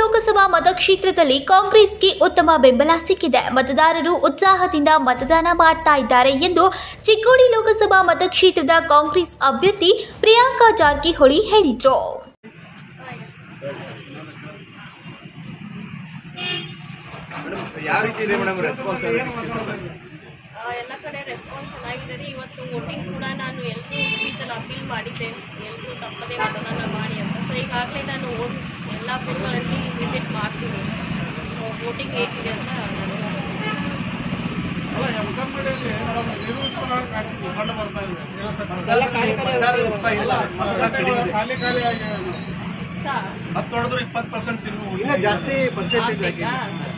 ಲೋಕಸಭಾ ಮತಕ್ಷೇತ್ರದಲ್ಲಿ ಕಾಂಗ್ರೆಸ್ಗೆ ಉತ್ತಮ ಬೆಂಬಲ ಸಿಕ್ಕಿದೆ ಮತದಾರರು ಉತ್ಸಾಹದಿಂದ ಮತದಾನ ಮಾಡ್ತಾ ಇದ್ದಾರೆ ಎಂದು ಚಿಕ್ಕೋಡಿ ಲೋಕಸಭಾ ಮತಕ್ಷೇತ್ರದ ಕಾಂಗ್ರೆಸ್ ಅಭ್ಯರ್ಥಿ ಪ್ರಿಯಾಂಕಾ ಜಾರಕಿಹೊಳಿ ಹೇಳಿದರು ಯಾವ ರೀತಿ ಇದೆ ಮೇಡಮ್ ರೆಸ್ಪಾನ್ಸ್ ಆ, ಎಲ್ಲ ಕಡೆ ರೆಸ್ಪಾನ್ಸ್ ಚೆನ್ನಾಗಿದೆ ರೀ ಇವತ್ತು ವೋಟಿಂಗ್ ಕೂಡ ನಾನು ಎಲ್ರಿಗೂ ಸ್ಪೀಚಲ್ಲಿ ಅಪೀಲ್ ಮಾಡಿದ್ದೆ ಎಲ್ಲರೂ ತಪ್ಪದೇ ಮತದಾನ ಮಾಡಿ ಅಂತ ಸೊ ಈಗಾಗಲೇ ನಾನು ಓದ್ ಎಲ್ಲ ಬೂತ್ಗಳಲ್ಲಿ ವಿಸಿಟ್ ಮಾಡ್ತೀನಿ ವೋಟಿಂಗ್ ಹೇಗಿದೆ ಅಂತ ನಾನು ಸಾ ಹತ್ತೊಡೆದ್ರು ಇಪ್ಪತ್ತು ಪರ್ಸೆಂಟ್ ತಿನ್ನು ಇನ್ನ ಜಾಸ್ತಿ ಪರ್ಸೆಂಟೇಜ್ ಆಗಿದೆ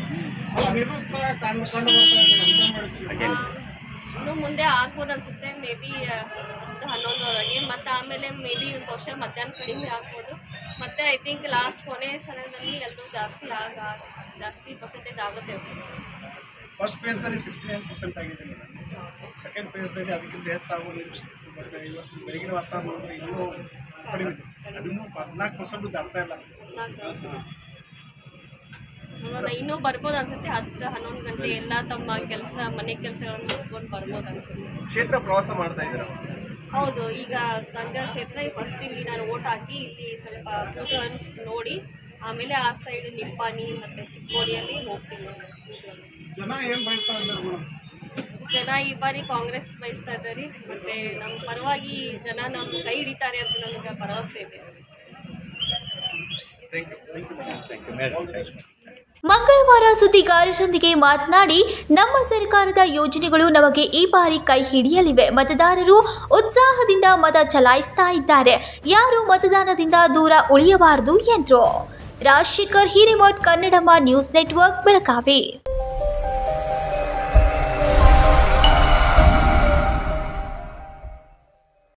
ಆಗ್ಬೇಕಾ? ಇನ್ನು ಮುಂದೆ ಆಗ್ಬೋದು ಅನ್ಸುತ್ತೆ ಮೇ ಬಿ ಹನ್ನೊಂದರೊಳಗೆ ಮತ್ತು ಆಮೇಲೆ ಮೇ ಬಿ ವರ್ಷ ಮಧ್ಯಾಹ್ನ ಕಡಿಮೆ ಆಗ್ಬೋದು ಮತ್ತು ಐ ಥಿಂಕ್ ಲಾಸ್ಟ್ ಕೊನೆ ಸಮಯದಲ್ಲಿ ಎಲ್ಲರೂ ಜಾಸ್ತಿ ಆಗ ಜಾಸ್ತಿ ಪರ್ಸೆಂಟೇಜ್ ಆಗುತ್ತೆ ಅನ್ಸುತ್ತೆ ಫಸ್ಟ್ ಪೇಜ್ದಲ್ಲಿ ಸಿಕ್ಸ್ಟಿ ನೈನ್ ಪರ್ಸೆಂಟ್ ಆಗಿದೆ ಸೆಕೆಂಡ್ ಪೇಜ್ದಲ್ಲಿ ಅದಕ್ಕಿಂತ ಹೆಚ್ಚಾಗೋದು ಇವತ್ತು ಬೆಳಗಿನ ವಾತಾವರಣ ನೋಡಿದ್ರೆ ಇನ್ನೂ ಕಡಿಮೆ ಇದೆ. ಅದನ್ನು ಹದಿನಾಲ್ಕು ಪರ್ಸೆಂಟ್ ದಾಟ್ತಾ ಇಲ್ಲ ನೋಡೋಣ ಇನ್ನೂ ಬರ್ಬೋದು ಅನ್ಸುತ್ತೆ ಹತ್ತು ಹನ್ನೊಂದು ಗಂಟೆ ಎಲ್ಲ ತಮ್ಮ ಕೆಲಸ ಮನೆ ಕೆಲಸಗಳನ್ನು ಮುಗಿಸ್ಕೊಂಡು ಬರ್ಬೋದು ಅನ್ಸುತ್ತೆ ಕ್ಷೇತ್ರ ಪ್ರವಾಸ ಮಾಡ್ತಾ ಇದ್ದೀರಾ ಹೌದು ಈಗ ಗಂಗಾ ಕ್ಷೇತ್ರ ಫಸ್ಟ್ ಇಲ್ಲಿ ನಾನು ಓಟ್ ಹಾಕಿ ಇಲ್ಲಿ ಸ್ವಲ್ಪ ಕೂಟವನ್ನು ನೋಡಿ ಆಮೇಲೆ ಆ ಸೈಡ್ ನಿಪ್ಪಾಣಿ ಮತ್ತು ಚಿಕ್ಕೋಡಿಯಲ್ಲಿ ಹೋಗ್ತೀನಿ ಜನ ಏನು ಬಯಸ್ತಾ ಇದ್ದಾರೆ ಮೇಡಮ್ ಜನ ಈ ಬಾರಿ ಕಾಂಗ್ರೆಸ್ ಬಯಸ್ತಾ ಇದ್ದಾರೆ ಮತ್ತು ನಮ್ಮ ಪರವಾಗಿ ಜನ ನಮ್ಮ ಕೈ ಹಿಡಿತಾರೆ ಅಂತ ನನಗೆ ಭರವಸೆ ಇದೆ thank you thank you madam thank you ಮಂಗಳವಾರ ಸುದ್ದಿಗಾರರೊಂದಿಗೆ ಮಾತನಾಡಿ ನಮ್ಮ ಸರ್ಕಾರದ ಯೋಜನೆಗಳು ನಮಗೆ ಈ ಬಾರಿ ಕೈ ಹಿಡಿಯಲಿವೆ ಮತದಾರರು ಉತ್ಸಾಹದಿಂದ ಮತ ಚಲಾಯಿಸ್ತಾ ಇದ್ದಾರೆ ಯಾರು ಮತದಾನದಿಂದ ದೂರ ಉಳಿಯಬಾರದು ಎಂದರು ರಾಜಶೇಖರ್ ಹಿರೇಮಠ್ ಕನ್ನಡಮ್ಮ ನ್ಯೂಸ್ ನೆಟ್ವರ್ಕ್ ಬೆಳಗಾವಿ